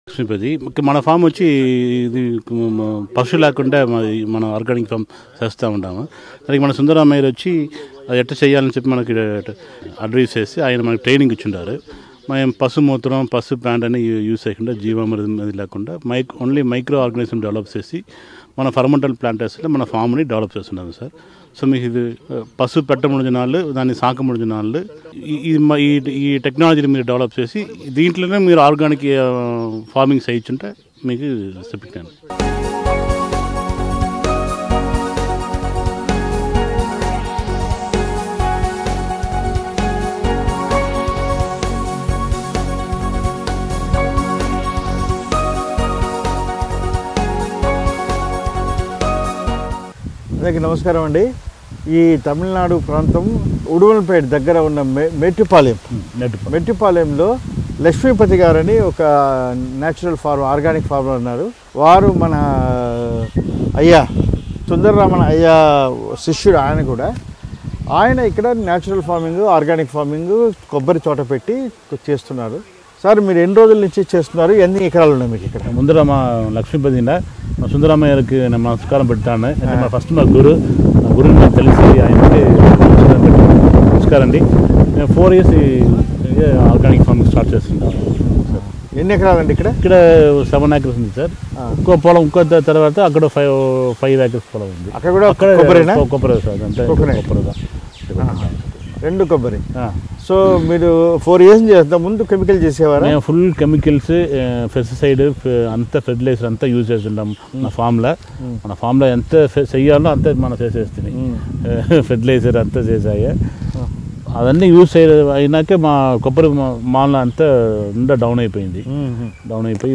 లక్ష్మీపతి ఇక మన ఫామ్ వచ్చి ఇది మ- పశువు లేకుండా మాది మనం ఆర్గానిక్ ఫామ్ చేస్తూ ఉంటాము దానికి మన సుందరమయ్య వచ్చి అది ఎట్ట చేయాలని చెప్పి మనకి అడ్వైస్ చేసి ఆయన మనకి ట్రైనింగ్ ఇచ్చిండారు మేము పశు మూత్రం పశు ప్యాంట్ అని యూ- యూస్ చేయకుండా జీవామృతం అది లేకుండా mic only micro organism develop చేసి మన ఫర్మెంటల్ ప్లాంటేషన్లో మన ఫామ్ని డెవలప్ చేస్తున్నాము సార్ సో మీకు ఇది ఆ, పశు పెట్ట నాళ్ళు దాన్ని సాక నాళ్ళు ఈ- ఈ మ- ఈ ఈ టెక్నాలజీని మీరు డెవలప్ చేసి దీంట్లోనే మీరు ఆర్గానిక్ ఆ, ఫార్మింగ్ చేయించుంటే మీకు చెప్తాను అందరికీ నమస్కారం అండి ఈ తమిళనాడు ప్రాంతం ఉడుమలపేట దగ్గర ఉన్న మె మెట్టిపాలెం నెట్ మెట్టిపాలెంలో లక్ష్మీపతి గారని ఒక న్యాచురల్ ఫార్మ్ ఆర్గానిక్ ఫార్మర్ ఉన్నారు వారు మన అయ్యా సుందరరామన్ అయ్యా శిష్యుడు ఆయన కూడా ఆయన ఇక్కడ న్యాచురల్ ఫార్మింగ్ ఆర్గానిక్ ఫార్మింగ్ కొబ్బరి తోట పెట్టి చేస్తున్నారు సార్ మీరు ఎన్ని రోజుల నుంచి చేస్తున్నారు ఎన్ని ఎకరాలు ఉన్నాయి మీకు ఇక్కడ ముందర మా లక్ష్మీపతి మా సుందరమయ్యకి నేను నమస్కారం పెడతాను అంటే మా ఫస్ట్ మా గురు మా గురువు నాకు తెలిసి ఆయనకి నమస్కారం పెట్టాను. నమస్కారం అండి నేను four years organic farming start చేస్తున్నాను సార్ ఎన్ని ఎకరాలండి ఇక్కడ ఇక్కడ సెవెన్ ఏకర్స్ ఉంది సార్ ఆ. ఇంకో పొలం ఇంకో త- తర్వాత అక్కడ ఫైవ్ ఫైవ్ ఏకర్స్ పొలం ఉంది అక్కడ కూడా అక్కడ కొబ్బరినా కొ- కొబ్బరి సార్ అంతే కొబ్బరి. కొబ్బరిదా రెండు కొబ్బరి ఆ. సో మీరు ఫోర్ ఇయర్స్ చేద్దాం ముందు కెమికల్ చేసేవారా మేము ఫుల్ కెమికల్స్ పెస్టిసైడ్ అంతా ఫెర్టిలైజర్ అంతా యూజ్ చేస్తుంటాం మన ఫామ్లో మన ఫామ్లో ఎంత ఫె- చెయ్యాలో అంతా మనం చేసేస్తుంది ఫెర్టిలైజర్ అంతా చేసాయి అవన్నీ యూజ్ అయ్యే అయినాకే మా కొబ్బరి మా- మాల అంతా నిండా డౌన్ అయిపోయింది డౌన్ అయిపోయి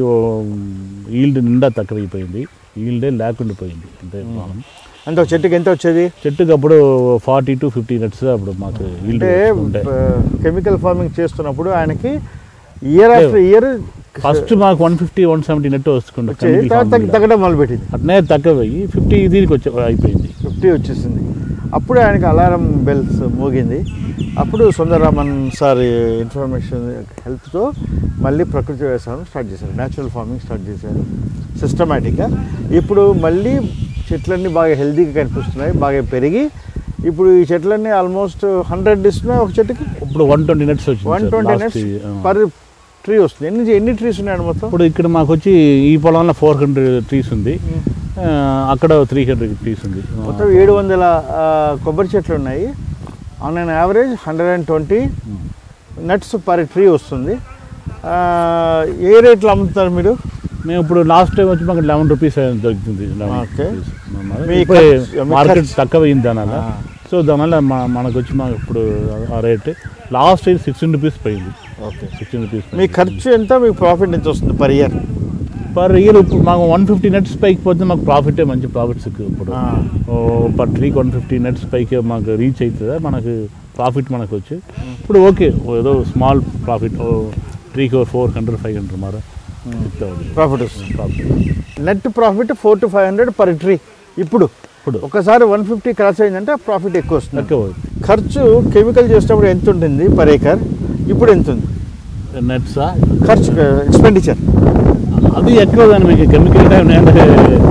ఈల్డ్ నిండా తక్కువైపోయింది ఈల్డే లేకుండా పోయింది అంతే మాలం అంటే ఒక చెట్టుకి ఎంత వచ్చేది చెట్టుకి అప్పుడు ఫార్టీ టు ఫిఫ్టీ నట్స్ అప్పుడు మాకు ఈల్డ్ అంటే ఉండే కెమికల్ ఫార్మింగ్ చేస్తున్నప్పుడు ఆయనకి ఇయర్ ఆఫ్టర్ ఇయర్ ఫస్ట్ మాకు one fifty one seventy nut వస్తుండే వచ్చేది chemical తర్వాత farming లో. తగ్గడం మొదలుపెట్టింది అట్నే తక్కువ అయ్యి ఫిఫ్టీ దీనికి వచ్చే అయిపోయింది ఫిఫ్టీ వచ్చేసింది అప్పుడు ఆయనకి అలారం బెల్స్ మోగింది అప్పుడు సుందరరామన్ సార్ ఇన్ఫర్మేషన్ హెల్ప్తో మళ్ళీ ప్రకృతి వ్యవసాయం స్టార్ట్ చేశారు న్యాచురల్ ఫార్మింగ్ స్టార్ట్ చేశారు సిస్టమేటిక్గా ఇప్పుడు మళ్ళీ చెట్లన్నీ బాగా హెల్తీగా కనిపిస్తున్నాయి బాగా పెరిగి ఇప్పుడు ఈ చెట్లన్నీ ఆల్మోస్ట్ హండ్రెడ్ ఇస్తున్నాయి ఒక చెట్టుకి ఇప్పుడు వన్ ట్వంటీ నెట్స్ వచ్చింది one sir twenty last nuts year. ఆ. పర్ ట్రీ వస్తుంది ఎన్ని ఎన్ని ట్రీస్ ఉన్నాయండి మొత్తం ఇప్పుడు ఇక్కడ మాకు వచ్చి ఈ పొలంలో ఫోర్ హండ్రెడ్ ట్రీస్ ఉంది ఆ, అక్కడ త్రీ హండ్రెడ్ ట్రీస్ ఉంది ఆ, మొత్తం ఏడు వందల ఆ, కొబ్బరి చెట్లు ఉన్నాయి on an average hundred and twenty nuts per tree వస్తుంది ఆ, ఏ రేట్లో అమ్ముతున్నారు మీరు మేము ఇప్పుడు లాస్ట్ టైం వచ్చి మాకు లెవెన్ రూపీస్ దొరుకుతుంది 11 Okay. rupees. మా- మీ ఇప్పుడే ఖర్చు- మీ మార్కెట్ ఖర్చు. తక్కువ అయింది దానివల్ల ఆ. సో దానివల్ల మా మనకు వచ్చి మాకు ఇప్పుడు ఆ rate last year sixteen rupees పోయింది ఓకే సిక్స్టీన్ రూపీస్ మీ ఖర్చు ఎంత మీకు ప్రాఫిట్ ఎంత వస్తుంది పర్ ఇయర్ పర్ ఇయర్ ఇప్పుడు మాకు వన్ ఫిఫ్టీ నెట్స్ పైకి పోతే మాకు ప్రాఫిటే మంచి ప్రాఫిట్స్ ఇప్పుడు ఆ. పర్ ట్రీకి వన్ ఫిఫ్టీ నెట్స్ పైకి మాకు రీచ్ అవుతుందా మనకు ప్రాఫిట్ మనకు వచ్చి ఇప్పుడు ఓకే ఏదో స్మాల్ ప్రాఫిట్ ట్రీకి ఫోర్ హండ్రెడ్ ఫైవ్ హండ్రెడ్ మారా ప్రాఫిట్ వస్తుంది profit net profit four to five hundred per tree ఇప్పుడు ఇప్పుడు ఒకసారి వన్ ఫిఫ్టీ క్రాస్ అయిందంటే ప్రాఫిట్ ఎక్కువ వస్తుంది తక్కువ ఖర్చు కెమికల్ చేసేటప్పుడు ఎంత ఉంటుంది పర్ ఏకర్ ఇప్పుడు ఎంత ఉంది నెట్సా ఖర్చు ఎక్స్పెండిచర్ అది ఎక్కువ దాని మీకు కెమికల్ టైం అంటే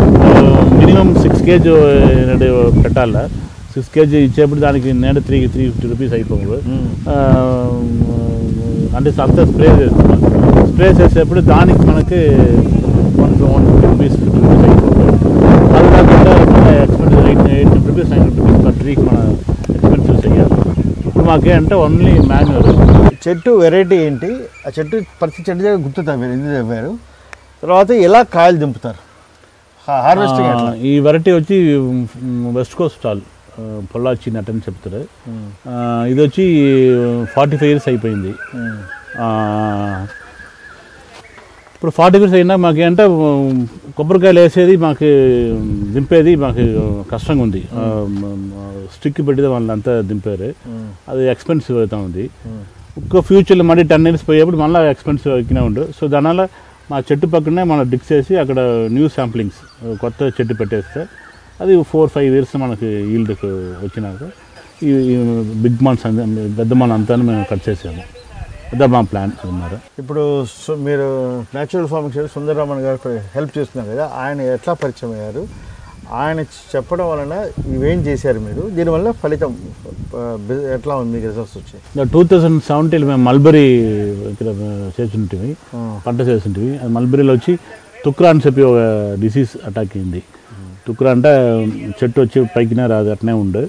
మినిమం సిక్స్ కేజీ పెట్టాలా సిక్స్ కేజీ ఇచ్చేప్పుడు దానికి నేను త్రీ త్రీ ఫిఫ్టీ రూపీస్ అయిపోవు ఆ, అంటే అంతా స్ప్రే చేస్తున్నాం స్ప్రే చేసేప్పుడు దానికి మనకి one one fifty rupees fifty rupees అయిపోతుంది అది కాకుండా expensive eight eight rupees nine rupees per ట్రీకి మన ఎక్స్పెన్సివ్ చేయాలి ఇప్పుడు మాకేంటే ఓన్లీ మాన్యువల్ చెట్టు వెరైటీ ఏంటి ఆ చెట్టు ప్రతి చెట్టు దగ్గర గుర్తు తవ్వారు ఎందుకు తవ్వారు తర్వాత ఎలా కాయలు దింపుతారు హార్వెస్టింగ్ ఆ, ఎట్లా ఈ వెరైటీ వచ్చి west coast tall Pollachi nut అని చెప్తారు ఆ, ఇది వచ్చి ఫార్టీ ఫైవ్ ఇయర్స్ అయిపోయింది ఆ, ఇప్పుడు ఫార్టీ ఇయర్స్ అయినా మాకు అంటే కొబ్బరికాయలు వేసేది మాకు దింపేది మాకు కష్టంగా ఉంది స్టిక్ పెడితే వాళ్ళంతా దింపారు అది ఎక్స్పెన్సివ్ అవుతా ఉంది ఇంకో ఫ్యూచర్లో మళ్ళీ టెన్ ఇయర్స్ పోయేప్పుడు మళ్ళీ ఎక్స్పెన్సివ్ ఎక్కినా ఉండు సో దానివల్ల మా చెట్టు పక్కనే మనం డిక్స్ చేసి అక్కడ న్యూ శాంప్లింగ్స్ కొత్త చెట్టు పెట్టేస్తే అది ఫోర్ ఫైవ్ ఇయర్స్ మనకి ఈల్డ్కి వచ్చినాక ఈ బిగ్ మాన్స్ పెద్ద మాన్ అంతా మేము కట్ చేసాము అదే మా ప్లాన్ అన్నారు ఇప్పుడు సు- మీరు న్యాచురల్ ఫార్మింగ్ చేసి సుందరరామన్ గారు హెల్ప్ చేస్తున్నారు కదా ఆయన ఎట్లా పరిచయం అయ్యారు ఆయన చెప్పడం వలన ఇవేం చేశారు మీరు దీనివల్ల ఫలితం ఆ, బి- ఎట్లా ఉంది మీకు రిజల్ట్స్ వచ్చాయి టూ థౌజండ్ సెవెంటీన్ మేము మల్బరీ ఇక్కడ చేస్తుంటివి పంట చేస్తుంటివి అది మల్బరీలో వచ్చి తుక్రా అని చెప్పి ఒక డిసీజ్ అటాక్ అయింది తుక్రా అంటే చెట్టు వచ్చి పైకినే రాదు అట్నే ఉండు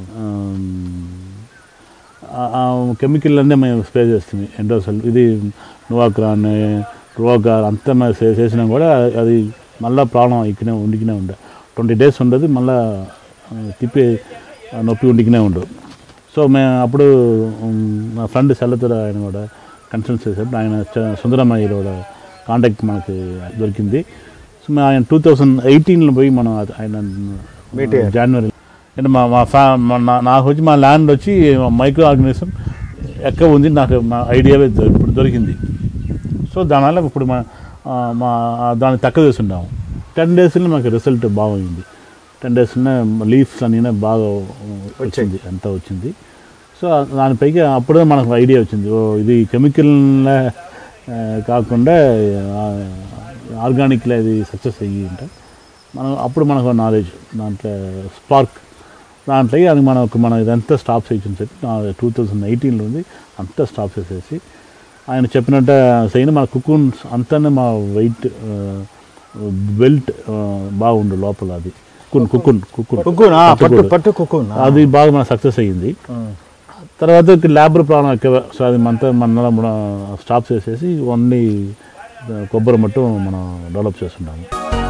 కెమికల్ అన్నీ మేము స్ప్రే చేస్తుంది ఎండోసల్ ఇది నువాక్రాన్ రువాకార్ అంతా మేము చే- చేసినా కూడా అది మళ్ళీ ప్రాబ్లం ఇక్కడే ఉండికినే ఉండే ట్వంటీ డేస్ ఉండదు మళ్ళీ తిప్పి ఆ, నొప్పి ఉండికినే ఉండదు సో మేము అప్పుడు ఉమ్, మా ఫ్రెండ్ సెల్లతుల ఆయన కూడా కన్సల్ట్ చేసేప్పుడు ఆయన చ- సుందరమయ్య కూడా కాంటాక్ట్ మనకి దొరికింది సో మేము ఆయన టూ థౌజండ్ ఎయిటీన్లో పోయి మనం అది- ఆయన Meet అయ్యారు. జనవరి అంటే మా మా ఫ్యా మా- నా- నాకు వచ్చి మా ల్యాండ్ వచ్చి మైక్రో ఆర్గనిజం ఎక్కడ ఉంది నాకు మా ఐడియా ఇప్పుడు దొరికింది సో దానివల్ల ఇప్పుడు మా ఆ, మా దాన్ని తక్కువ చేస్తున్నాము టెన్ డేస్లో మాకు రిజల్ట్ బాగుంది టెన్ డేస్లోనే లీవ్స్ అన్నీ బాగా వచ్చింది అంతా వచ్చింది సో దానిపైకి అప్పుడే మనకు ఐడియా వచ్చింది ఓ ఇది కెమికల్ కాకుండా ఆర్గానిక్లో ఇది సక్సెస్ అయ్యి అంటే మనం అప్పుడు మనకు నాలెడ్జ్ దాంట్లో స్పార్క్ దాంట్లో అది మనకు మనం ఇదంతా స్టాప్ చేయొచ్చని చెప్పి టూ థౌజండ్ ఎయిటీన్లో ఉంది అంతా స్టాప్ చేసేసి ఆయన చెప్పినట్టు సైన్ మన కుకున్స్ అంతానే మా వెయిట్ బెల్ట్ బాగుండు లోపల అది కుకున్ కుకున్ కుకున్ కుక్కున్ ఆ, పట్టు పట్టుకోడు. పట్టు కుక్కున్ ఆ. అది బాగా మన సక్సెస్ అయ్యింది తర్వాత ల్యాబర్ ప్రాబ్లం ఎక్కువ సో అది మనతో మన మన స్టాప్ చేసేసి ఓన్లీ కొబ్బరి మట్టు మనం డెవలప్ చేస్తున్నాము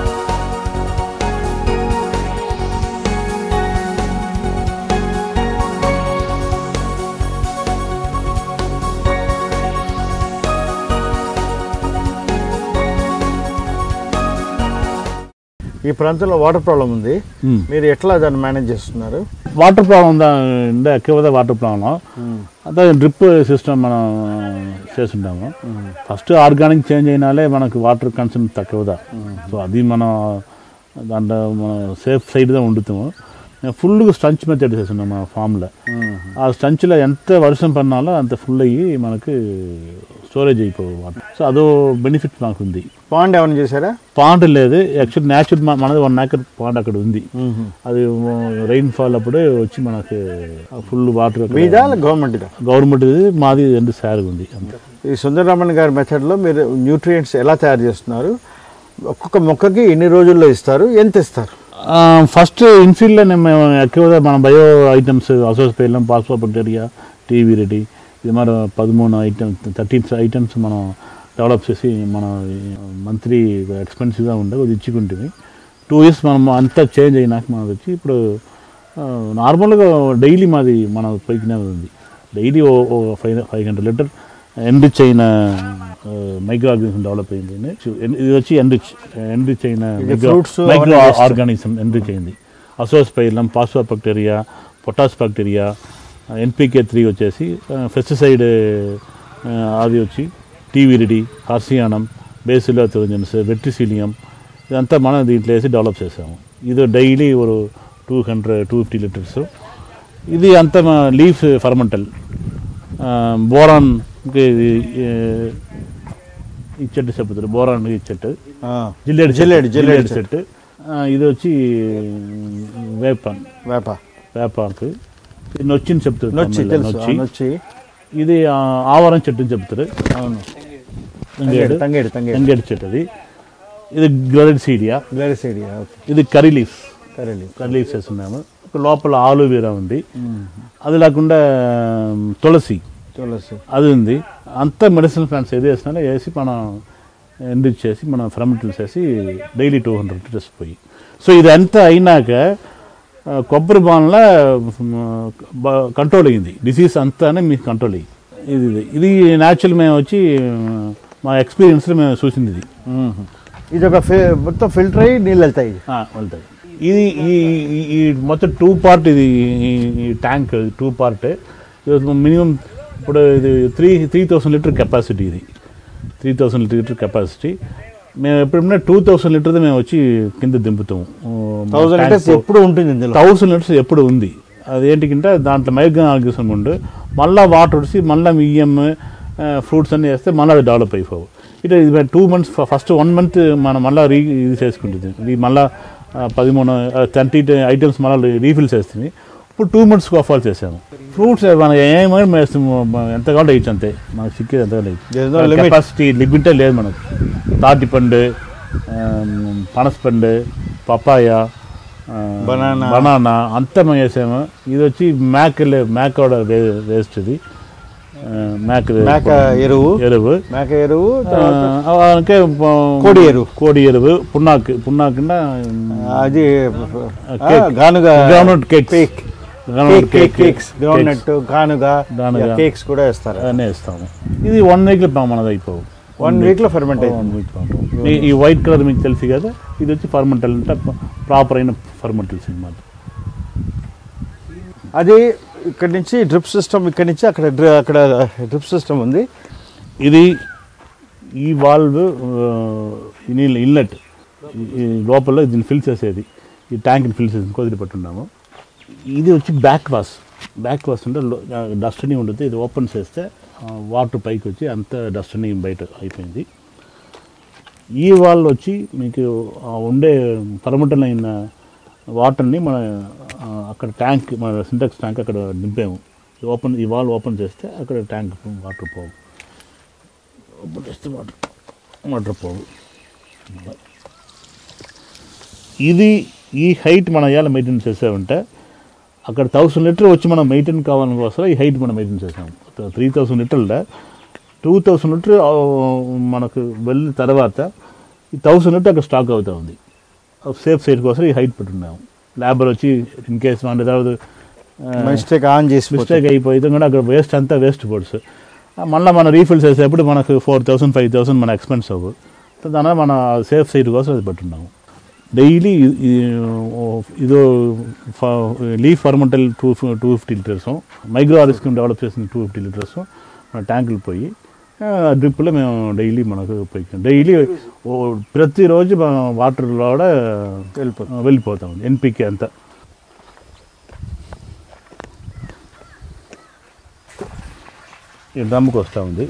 ఈ ప్రాంతంలో వాటర్ ప్రాబ్లం ఉంది మ్మ్. మీరు ఎట్లా దాన్ని మేనేజ్ చేస్తున్నారు వాటర్ ప్రాబ్లం ఉందా ఉండే ఎక్కువ వాటర్ ప్రాబ్లం అదే డ్రిప్ సిస్టమ్ మనం చేస్తుంటాము ఫస్ట్ ఆర్గానిక్ చేంజ్ అయినాలే మనకు వాటర్ కన్సూమ్ తక్కువదా సో అది మనం దాంట్లో మనం సేఫ్ సైడ్గా వండుతాము ఫుల్గా స్టంచ్ మెథడ్ చేస్తున్నాం మా ఫామ్లో ఆ స్టంచ్లో ఎంత వర్షం పడినాలో అంత ఫుల్ అయ్యి మనకి స్టోరేజ్ అయిపోవు వాటర్ సో అదో బెనిఫిట్ నాకు ఉంది పాండ్ ఏమైనా చేశారా పాండ్ లేదు యాక్చువల్ న్యాచురల్ మనది వన్ ఏకర్ పాండ్ అక్కడ ఉంది అది రెయిన్ ఫాల్ అప్పుడే వచ్చి మనకి ఫుల్ వాటర్ మీదా గవర్నమెంట్ గవర్నమెంట్ మాది రెండు శారీ ఉంది అంతే ఈ సుందరరామన్ గారి మెథడ్లో మీరు న్యూట్రియంట్స్ ఎలా తయారు చేస్తున్నారు ఒక్కొక్క మొక్కకి ఎన్ని రోజుల్లో ఇస్తారు ఎంత ఇస్తారు ఫస్ట్ ఇన్ఫీల్డ్లో మేము ఎక్కువగా మన బయో ఐటమ్స్ అసోసిపేలం పాస్పోబక్టీరియా టీవీ రెడీ ఇది మన పదమూడు ఐటమ్స్ థర్టీన్ ఐటమ్స్ మనం డెవలప్ చేసి మన మంత్లీ ఎక్స్పెన్సివ్గా ఉండే అది ఇచ్చుకుంటుంది టూ ఇయర్స్ మనం అంతా చేంజ్ అయినాక మనది వచ్చి ఇప్పుడు నార్మల్గా డైలీ మాది మన పైకినే ఉంది డైలీ ఓ five five hundred litre enrich అయిన మైక్రో ఆర్గానిజం డెవలప్ అయింది ఇది వచ్చి ఎన్రిచ్ ఎన్రిచ్ అయిన fruits మైక్రో అవన్నీ వేస్తారు. ఆర్గానిజం ఎన్రిచ్ అయింది azospirillum phosphobacteria potash bacteria NPK three వచ్చేసి పెస్టిసైడ్ అది వచ్చి టీవీరిడి హార్సియానం బేసిలో థిరోజన్స్ వెట్రిసిలియం ఇదంతా మనం దీంట్లో వేసి డెవలప్ చేసాము ఇది డైలీ ఒక two hundred two fifty litres ఇది అంతా లీఫ్ ఫర్మెంటల్ బోరాన్ ఈ చెట్టు చెప్పుతారు బోరాన్ ఈ చెట్టు జిల్లేడు జిల్లేడు, జిల్లేడు జిల్లేడు చెట్టు ఆ, ఇది వచ్చి వేపన్ వేప వేపాకు ఇది నొచ్చిని చెప్తారు నొచ్చి తమిళ్లో, తెలుసు నొచ్చి నొచ్చి ఇది ఆ, ఆవరం చెట్టు అని చెప్తారు అవును తంగేడు తంగేడు తంగేడు తంగేడు చెట్టు అది ఇది గ్లోరెడ్ సీడియా గ్లారిసైడియా ఓకే ఇది కర్రీ లీఫ్ కరెలి కర్రీ లీఫ్ వేస్తున్నాము ఇక్కడ లోపల ఆలువీరా ఉంది అది లేకుండా ఉమ్, తులసి తులసి అది ఉంది అంతా మెడిసిన్ ప్లాంట్స్ ఏది వేసినా వేసి మనం ఎండిచ్ చేసి మనం ఫర్మెంటల్ చేసి డైలీ టూ హండ్రెడ్ లీటర్స్ పోయి సో ఇది అంతా అయినాక ఆ, కొబ్బరి బాన్ల కంట్రోల్ అయ్యింది డిసీజ్ అంతానే మీకు కంట్రోల్ అయ్యి ఇది ఇది ఇది న్యాచురల్ మేము వచ్చి మా ఎక్స్పీరియన్స్లో మేము చూసింది ఇది ఇది ఒక ఫి- మొత్తం ఫిల్టర్ అయ్యి నీళ్ళు వెళ్తాయి ఆ, వెళ్తాయి ఇది ఈ ఈ- ఈ మొత్తం టూ పార్ట్ ఇది ఈ- ఈ ట్యాంక్ టూ పార్ట్ మినిమం ఇప్పుడు ఇది three three thousand litre capacity ఇది త్రీ థౌసండ్ లీటర్ కెపాసిటీ మేము ఎప్పుడైనా టూ థౌసండ్ లీటర్ మేము వచ్చి కింద దింపుతాము థౌసండ్ లీటర్స్ ఎప్పుడు ఉంటుంది ఇందులో థౌసండ్ లీటర్స్ ఎప్పుడు ఉంది అదేంటికంటే దాంట్లో మైగ్రాన్ ఆర్గనిజం ఉండు మళ్ళీ వాటర్ వచ్చి మళ్ళీ మియ్యం ఫ్రూట్స్ అన్నీ వేస్తే మళ్ళీ అది డెవలప్ అయిపోవు ఇట్లా ఇది two months first one month మనం మళ్ళీ రీ ఇది చేసుకుంటుంది ఇది మళ్ళీ పదిమూడు ట్వంటీ ఐటమ్స్ మళ్ళీ రీఫిల్ చేస్తుంది ఇప్పుడు టూ మంత్స్ ఆఫర్ చేసాము ఫ్రూట్స్ మనం ఏమైనా వేస్తాము మనం ఎంత కావాలంటే వేయచ్చు అంతే మనకు చిక్కేది ఎంత There is no limit. Capacity లిమిటే లేదు మనకు తాటి పండు పనస పండు పపాయ Banana. బనానా అంతా మేము వేసాము ఇది వచ్చి మ్యాక్ మ్యాక్ కూడా వేస్ట్ ఇది ఆ, మ్యాక్ మేక ఎరువు ఎరువు మేక ఎరువు ఆ, తర్వాత అలాగే ప- కోడి ఎరువు. కోడి ఎరువు పున్నాకు పున్నాకింద అది కేక్. గానుగా groundnut cakes cake groundnut cake cake cakes groundnut గానుగా గానుగా. కేక్స్ కూడా వేస్తారు అన్నీ వేస్తాము ఇది వన్ వీక్లో మనది అయిపోవు వన్ వీక్ లో ఫెర్మెంట్ వన్ అయింది వీక్ ఈ- ఈ వైట్ కలర్ మీకు తెలుసు కదా ఇది వచ్చి ఫర్మెంటల్ అంటే ప్రాపర్ అయిన ఫర్మెంటల్స్ అనమాట అది ఇక్కడ నుంచి డ్రిప్ సిస్టమ్ ఇక్కడ నుంచి అక్కడ dri- అక్కడ డ్రిప్ సిస్టమ్ ఉంది ఇది ఈ వాల్వ్ నీళ్ళు ఇన్లెట్ ఈ లోపల దీన్ని ఫిల్ చేసేది ఈ ట్యాంక్ని ఫిల్ చేసి కొద్ది పెట్టున్నాము ఇది వచ్చి బ్యాక్ వాష్ బ్యాక్ వాష్ అంటే డస్ట్ని ఉంటుంది ఇది ఓపెన్ చేస్తే వాటర్ పైకి వచ్చి అంత డస్ట్ని బయట అయిపోయింది ఈ వాల్ వచ్చి మీకు ఆ ఉండే పరమటల్ అయిన వాటర్ని మన ఆ, అక్కడ ట్యాంక్ మన సింటెక్స్ ట్యాంక్ అక్కడ నింపాము ఓపెన్ ఈ వాల్ ఓపెన్ చేస్తే అక్కడ ట్యాంక్ వాటర్ పోవు ఓపెన్ చేస్తే వాటర్ వాటర్ పోవు ఇది ఈ హైట్ మనం ఎలా మెయింటైన్ చేసామంటే అక్కడ థౌసండ్ లీటర్ వచ్చి మనం మెయింటైన్ కావాలని కోసం ఈ హైట్ మనం మెయింటైన్ చేసాం త్రీ థౌసండ్ లీటర్ల టూ థౌసండ్ లీటర్ మనకు వెళ్ళిన తర్వాత ఈ థౌసండ్ లీటర్ అక్కడ స్టాక్ అవుతా ఉంది సేఫ్ సైడ్ కోసం ఈ హైట్ పెట్టున్నాము లేబర్ వచ్చి ఇన్ కేస్ మన తర్వాత మిస్టేక్ ఆన్ చేసి మిస్టేక్ అయిపోతే కూడా అక్కడ వేస్ట్ అంతా వేస్ట్ పోడ్స్ మళ్ళీ మనం రీఫిల్ చేసేప్పుడు మనకు ఫోర్ థౌసండ్ ఫైవ్ థౌసండ్ మన ఎక్స్పెన్స్ అవ్వు సో దాని మన సేఫ్ సైడ్ కోసం అది పెట్టున్నాము డైలీ ఇదో leaf fermented two two fifty litres micro ఆరిస్కిమ్ డెవలప్ చేసిన టూ ఫిఫ్టీ లీటర్స్ మన ట్యాంకులు పోయి డ్రిప్లో మేము డైలీ మనకు పోయి డైలీ ప్రతిరోజు మనం వాటర్లో కూడా వెళ్ళిపోతుంది వెళ్ళిపోతాం ఎన్పికే అంతా ఈ డ్రమ్కి వస్తూ ఉంది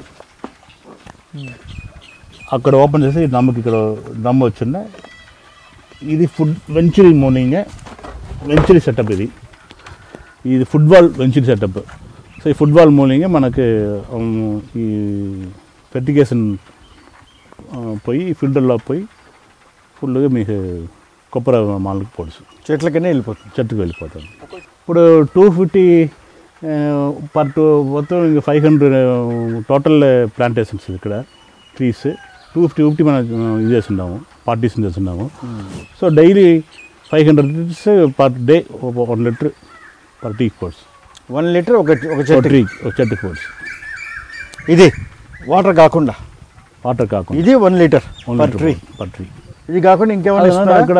అక్కడ ఓపెన్ చేసి ఈ డ్రమ్కి ఇక్కడ డ్రమ్ వచ్చిండే ఇది food venturi morning venturi setup ఇది ఇది ఫుట్బాల్ వెంచురీ సెటప్ సో ఈ ఫుట్బాల్ మూలింగే మనకి ఉమ్, ఈ ఫెర్టిగేషన్ పోయి ఫిల్టర్లో పోయి ఫుల్గా మీకు కొబ్బరి మాలకు పొడుసు చెట్లకనే వెళ్ళిపోతుంది చెట్టుకు వెళ్ళిపోతాం ఇప్పుడు టూ ఫిఫ్టీ పర్ టూ మొత్తం ఇంకా ఫైవ్ హండ్రెడ్ టోటల్ ప్లాంటేషన్స్ ఇక్కడ ట్రీస్ టూ ఫిఫ్టీ ఫిఫ్టీ మనం ఆ, ఇది చేస్తున్నాము పార్టీషన్ చేస్తున్నాము so daily five hundred litres per day one litre per టీ కోర్స్ వన్ లీటర్ ఒక ఒక ఒక చెట్టు ట్రీ ఒక చెట్టు కోర్స్ ఇది వాటర్ కాకుండా వాటర్ కాకుండా ఇది one litre per tree per tree ఇది కాకుండా ఇంకేమైనా అదే ఇస్తున్నారా? అక్కడ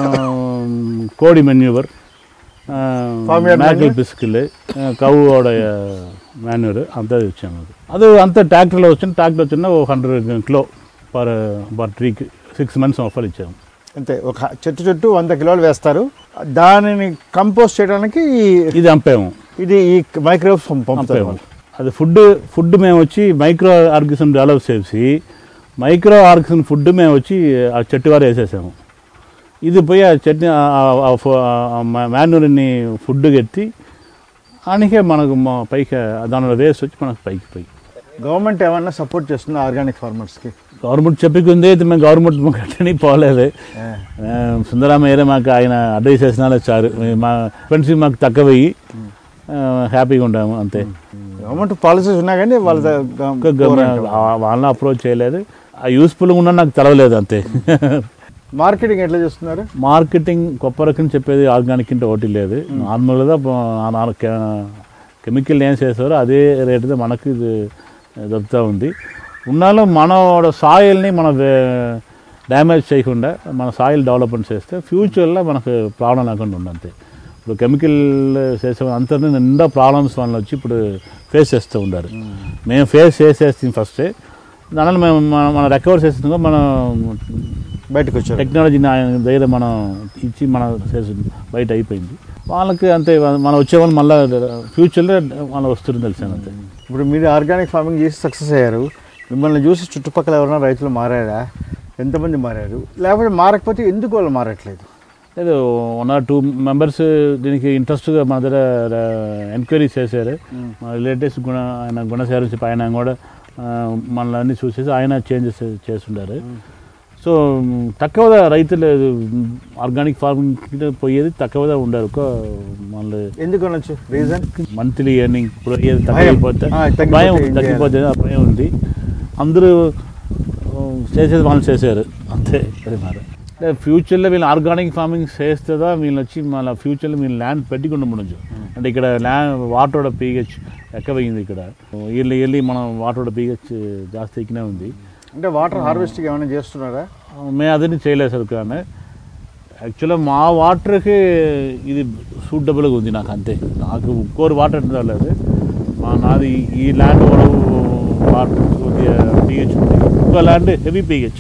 కోడి మెన్యూవర్ Farmyard మేకల్ manure? పిసుకలు కవుడ మాన్యూర్ అంతా ఇచ్చాము అది అది అంతా ట్రాక్టర్లో వచ్చిన ట్రాక్టర్ వచ్చిన ఒక హండ్రెడ్ కిలో పర్ పర్ ట్రీకి సిక్స్ మంత్స్ ఆఫర్ ఇచ్చాము అంతే ఒక చెట్టు చుట్టూ వంద కిలోలు వేస్తారు దానిని కంపోస్ట్ చేయడానికి ఈ- ఇది అంపాము ఇది ఈ మైక్రోవేవ్ పంపుతారు అంపాము అది ఫుడ్ ఫుడ్ మేము వచ్చి మైక్రో ఆర్గిజన్ డెవలప్ చేసి మైక్రో ఆర్గిజన్ ఫుడ్ మేము వచ్చి ఆ చెట్టు వారు వేసేసాము ఇది పోయి ఆ చట్నీ మాన్యూర్ని ఫుడ్ ఎత్తి అందుకే మనకు మా పైకి దానిలో వేస్ట్ వచ్చి మనకు పైకి పోయి గవర్నమెంట్ ఏమన్నా సపోర్ట్ చేస్తుంది ఆర్గానిక్ ఫార్మర్స్కి గవర్నమెంట్ చెప్పుకుంది అయితే మేము గవర్నమెంట్ మాకు అట్టని పోలేదు ఆ, సుందరామయ్య మాకు ఆయన అడ్వైస్ చేసినా చారు మా ఫ్రెండ్స్ మాకు తక్కువ పోయి హ్యాపీగా ఉంటాము అంతే గవర్నమెంట్ పాలసీస్ ఉన్నా కానీ వాళ్ళ ద- గ- ఇంకా గమ- ఆ- వాళ్ళని అప్రోచ్ చేయలేదు ఆ యూస్ఫుల్గా ఉన్నా నాకు తెలవలేదు అంతే మార్కెటింగ్ ఎట్లా చేస్తున్నారు మార్కెటింగ్ గొప్ప రకం చెప్పేది ఆర్గానిక్ అంటే ఒకటి లేదు నార్మల్గా కెమికల్ ఏం చేస్తారో అదే రేటుతో మనకి ఇది దొరుకుతూ ఉంది ఉన్నాలో మన సాయిల్ని మన డ్యామేజ్ చేయకుండా మన సాయిల్ డెవలప్మెంట్ చేస్తే ఫ్యూచర్లో మనకు ప్రాబ్లం లేకుండా ఉంది అంతే ఇప్పుడు కెమికల్ చేసే అంతనే నిండా ప్రాబ్లమ్స్ వాళ్ళు వచ్చి ఇప్పుడు ఫేస్ చేస్తూ ఉన్నారు మేము ఫేస్ చేసేస్తాం ఫస్టే దానివల్ల మేము మన- మనం రికవర్ చేస్తున్నాం మనం బయటకు వచ్చారు టెక్నాలజీ దగ్గర మనం ఇచ్చి మన చేసి బయట అయిపోయింది వాళ్ళకి అంతే మనం వచ్చే వాళ్ళు మళ్ళీ ఫ్యూచర్లో వాళ్ళు వస్తుంది తెలిసాను అంతే ఇప్పుడు మీరు ఆర్గానిక్ ఫార్మింగ్ చేసి సక్సెస్ అయ్యారు మిమ్మల్ని చూసి చుట్టుపక్కల ఎవరైనా రైతులు మారారా ఎంతమంది మారారు లేకపోతే మారకపోతే ఎందుకు వాళ్ళు మారట్లేదు లేదు వన్ ఆర్ టూ మెంబర్స్ దీనికి ఇంట్రెస్ట్గా మా దగ్గర ఎంక్వైరీస్ చేశారు మా రిలేటివ్స్ గుణ ఆయన గుణశారు చెప్పి ఆయన కూడా ఆ, మనల్ని అన్ని చూసేసి ఆయన చేంజెస్ చేస్తుండారు సో తక్కువగా రైతులు ఆర్గానిక్ ఫార్మింగ్ పోయేది తక్కువగా ఉండారు ఒక మళ్ళీ ఎందుకు అనొచ్చు రీజన్ మంత్లీ ఎర్నింగ్ ఇప్పుడు అయ్యేది భయం. తగ్గిపోతే ఆ, తగ్గిపోతే భయం ఏం తగ్గిపోతే ఆ భయం ఉంది అందరూ ఆ, చేసేది వాళ్ళు చేశారు అంతే అది మరి అంటే ఫ్యూచర్లో వీళ్ళు ఆర్గానిక్ ఫార్మింగ్ చేస్తుందా వీళ్ళు వచ్చి మళ్ళీ ఫ్యూచర్లో వీళ్ళు ల్యాండ్ పెట్టుకుంటూ ఉండొచ్చు అంటే ఇక్కడ ల్యాండ్ వాటర్ పీహెచ్ ఎక్కబోయింది ఇక్కడ వీళ్ళు వెళ్ళి మనం వాటర్ పీహెచ్ జాస్తి ఎక్కినే ఉంది అంటే వాటర్ హార్వెస్టింగ్ ఏమైనా చేస్తున్నారా మేము అదని చేయలేదు సార్ కానీ యాక్చువల్గా మా వాటర్కి ఇది సూటబుల్గా ఉంది నాకు అంతే నాకు కోర్ వాటర్ అంటే లేదు మా నాది ఈ ల్యాండ్ కూడా వాటర్ కొద్దిగా పీహెచ్ ఉంది ఇంకో land heavy pH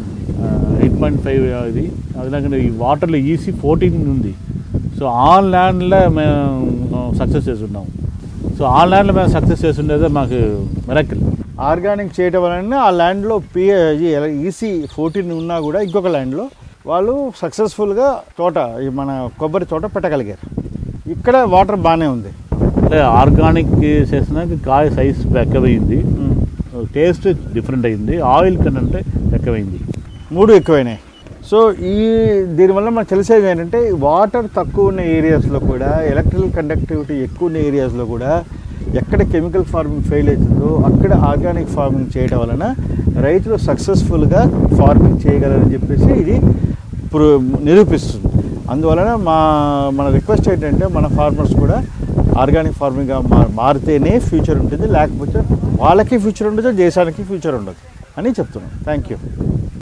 eight point five ఇది అదే ఈ వాటర్లో ఈసీ ఫోర్టీన్ ఉంది సో ఆ ల్యాండ్లో మేము సక్సెస్ చేస్తున్నాము సో ఆ ల్యాండ్లో మేము సక్సెస్ చేస్తుండేదే మాకు మెరకల్ ఆర్గానిక్ చేయడం వలన ఆ ల్యాండ్లో పి ఈసీ ఫోర్టీన్ ఉన్నా కూడా ఇంకొక ల్యాండ్లో వాళ్ళు సక్సెస్ఫుల్గా తోట ఈ మన కొబ్బరి తోట పెట్టగలిగారు ఇక్కడ వాటర్ బాగానే ఉంది అంటే ఆర్గానిక్ చేసినాక కాయ సైజ్ ఎక్కువైంది టేస్ట్ డిఫరెంట్ అయింది ఆయిల్ కన్నా ఎక్కువైంది మూడు ఎక్కువైనాయి సో ఈ దీనివల్ల మనకు తెలిసేది ఏంటంటే వాటర్ తక్కువ ఉన్న ఏరియాస్లో కూడా ఎలక్ట్రికల్ కండక్టివిటీ ఎక్కువ ఉన్న ఏరియాస్లో కూడా ఎక్కడ కెమికల్ ఫార్మింగ్ ఫెయిల్ అవుతుందో అక్కడ ఆర్గానిక్ ఫార్మింగ్ చేయడం వలన రైతులు సక్సెస్ఫుల్గా ఫార్మింగ్ చేయగలరని చెప్పేసి ఇది ప్రూ నిరూపిస్తుంది అందువలన మా మన రిక్వెస్ట్ ఏంటంటే మన ఫార్మర్స్ కూడా ఆర్గానిక్ ఫార్మింగ్గా మా మారితేనే ఫ్యూచర్ ఉంటుంది లేకపోతే వాళ్ళకి ఫ్యూచర్ ఉండదు దేశానికి ఫ్యూచర్ ఉండదు అని చెప్తున్నాను థ్యాంక్ యూ